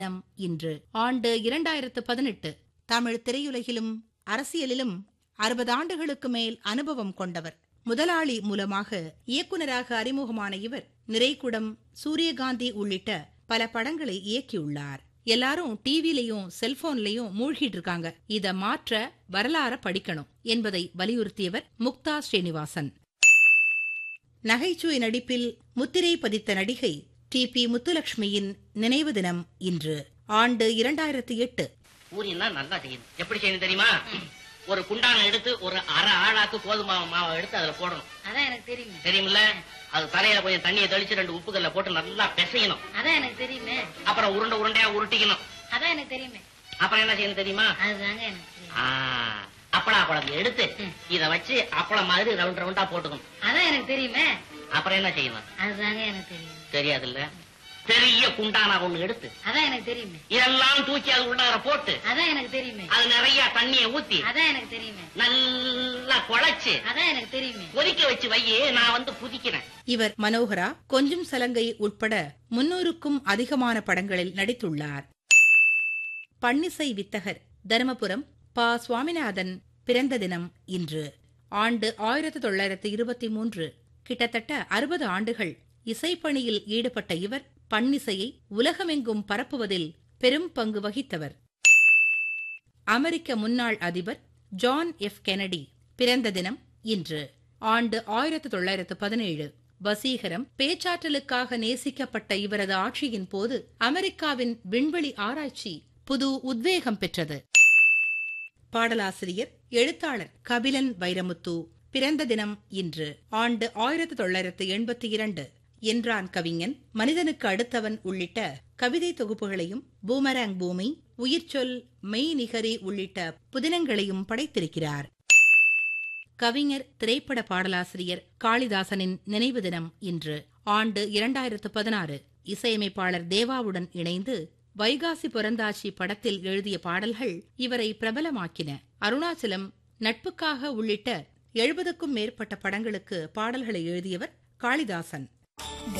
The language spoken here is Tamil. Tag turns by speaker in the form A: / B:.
A: தினம் இன்று ஆண்டு இரண்டாயிரத்து பதினெட்டு தமிழ் திரையுலகிலும் அரசியலிலும் அறுபது ஆண்டுகளுக்கு மேல் அனுபவம் கொண்டவர் முதலாளி மூலமாக இயக்குனராக அறிமுகமான இவர் நிறைகுடம் சூரியகாந்தி உள்ளிட்ட பல படங்களை இயக்கியுள்ளார் எல்லாரும் டிவிலையும் செல்போன்லயும் மூழ்கிட்டு இருக்காங்க இத மாற்ற வரலாற படிக்கணும் என்பதை வலியுறுத்தியவர் முக்தா ஸ்ரீனிவாசன் நகைச்சுவை நடிப்பில் முத்திரை பதித்த நடிகை டி பி முத்துலட்சுமியின் நினைவு தினம் இன்று ஆண்டு இரண்டாயிரத்தி எட்டு
B: பூரின்னா நல்லா செய்யணும் எப்படி செய்யணும் தெரியுமா ஒரு குண்டான எடுத்து ஒரு அரை ஆழாக்கு கோதுமை மாவை எடுத்து அதுல போடணும்
C: அதான் எனக்கு தெரியுமே
B: தெரியுமில்ல அது தலையில கொஞ்சம் தண்ணியை தெளிச்சு ரெண்டு உப்புக்கல்ல போட்டு நல்லா பிசையணும்
C: அதான் எனக்கு தெரியுமே
B: அப்புறம் உருண்டை உருண்டையா உருட்டிக்கணும்
C: அதான் எனக்கு தெரியுமே
B: அப்புறம் என்ன செய்யணும் தெரியுமா
C: அதுதாங்க எனக்கு தெரியும்
B: ஆ, அப்பளா குழம்பு எடுத்து இத வச்சு அப்பளம் மாதிரி ரவுண்ட் ரவுண்டா போட்டுக்கணும்
C: அதான் எனக்கு தெரியுமே
B: அப்புறம் என்ன செய்யணும்
C: அதுதாங்க எனக்கு தெரியும்
B: தெரியாதுல்ல பெரிய குண்டானா ஒண்ணு எடுத்து
C: அதான் எனக்கு தெரியுமே
B: இதெல்லாம் தூக்கி அது உள்ளார போட்டு
C: அதான் எனக்கு தெரியுமே
B: அது நிறைய தண்ணியை ஊத்தி
C: அதான் எனக்கு தெரியுமே
B: நல்லா குழைச்சு
C: அதான் எனக்கு தெரியுமே
B: கொதிக்க வச்சு வையே நான் வந்து புதிக்கிறேன்
A: இவர் மனோகரா கொஞ்சம் சலங்கை உட்பட முன்னூறுக்கும் அதிகமான படங்களில் நடித்துள்ளார் பன்னிசை வித்தகர் தருமபுரம் ப சுவாமிநாதன் பிறந்த தினம் இன்று ஆண்டு ஆயிரத்து தொள்ளாயிரத்து இருபத்தி மூன்று கிட்டத்தட்ட அறுபது ஆண்டுகள் இசைப்பணியில் ஈடுபட்ட இவர் பன்னிசையை உலகமெங்கும் பரப்புவதில் பெரும் பங்கு வகித்தவர் அமெரிக்க முன்னாள் அதிபர் ஜான் எஃப் கெனடி பிறந்த தினம் இன்று ஆண்டு ஆயிரத்து தொள்ளாயிரத்து பதினேழு வசீகரம் பேச்சாற்றலுக்காக நேசிக்கப்பட்ட இவரது ஆட்சியின் போது அமெரிக்காவின் விண்வெளி ஆராய்ச்சி புது உத்வேகம் பெற்றது பாடலாசிரியர் எழுத்தாளர் கபிலன் வைரமுத்து பிறந்த தினம் இன்று ஆண்டு ஆயிரத்து தொள்ளாயிரத்து எண்பத்தி இரண்டு என்றான் கவிஞன் மனிதனுக்கு அடுத்தவன் உள்ளிட்ட கவிதை தொகுப்புகளையும் பூமராங் பூமி உயிர்ச்சொல் மெய் நிகரி உள்ளிட்ட புதினங்களையும் படைத்திருக்கிறார் கவிஞர் திரைப்பட பாடலாசிரியர் காளிதாசனின் நினைவு தினம் இன்று ஆண்டு இரண்டாயிரத்து பதினாறு இசையமைப்பாளர் தேவாவுடன் இணைந்து வைகாசி பிறந்தாச்சி படத்தில் எழுதிய பாடல்கள் இவரை பிரபலமாக்கின அருணாச்சலம் நட்புக்காக உள்ளிட்ட எழுபதுக்கும் மேற்பட்ட படங்களுக்கு பாடல்களை எழுதியவர் காளிதாசன்